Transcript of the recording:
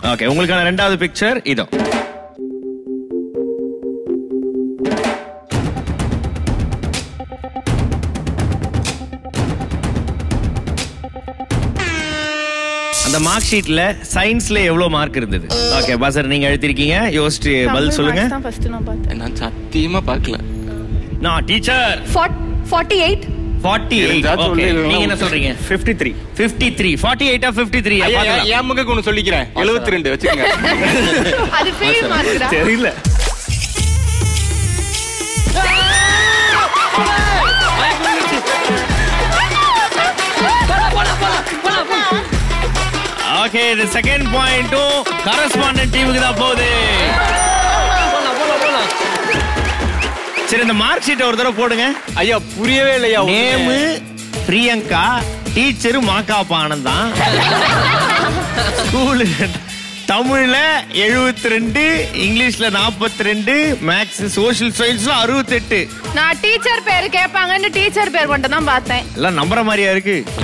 Okay உங்களுக்கான ரெண்டாவது picture இதோ அந்த மார்க் ஷீட்ல சயின்ஸ்ல எவ்வளவு மார்க் இருந்தது ஓகே பாசர் நீங்க எழுதிருக்கீங்க யோசிச்சு பதில் சொல்லுங்க தான் ஃபர்ஸ்ட் நான் பார்த்தேன் நான் சத்தியமா பார்க்கல நான் டீச்சர் ஃபார்ட்டி எயிட் 48 இருந்தா ஓகே சொல்லு. நீங்க என்ன சொல்றீங்க 53 53 48 ஆ 53 ஐயா, பார்க்கலாம். என் முகக்கு ஒண்ணு சொல்லிக்கிறேன் 72 ரெண்டு வச்சுக்கோங்க அது ஃபெயில் மார்க்டா தெரியல ஓகே the செகண்ட் பாயிண்ட்டும் கரஸ்பாண்டன்ட் டீமுக்கு தான் போகுது சரி இந்த மார்க் ஷீட் ஒரு தடவை போடுங்க ஐயா புரியவே இல்லையா நேம் பிரியங்கா டீச்சர் மாக்காப்பா ஆனந்த் தான் ஸ்கூலு தமிழ்ல 72 ரெண்டு இங்கிலீஷ்ல 42 ரெண்டு மேக்ஸ் சோஷியல் சயின்ஸ்ல 68 நான் டீச்சர் பேர் கேட்பாங்கன்னு டீச்சர் பேர் மட்டும் தான் பார்த்தேன் எல்லாம் நம்புற மாதிரியா இருக்கு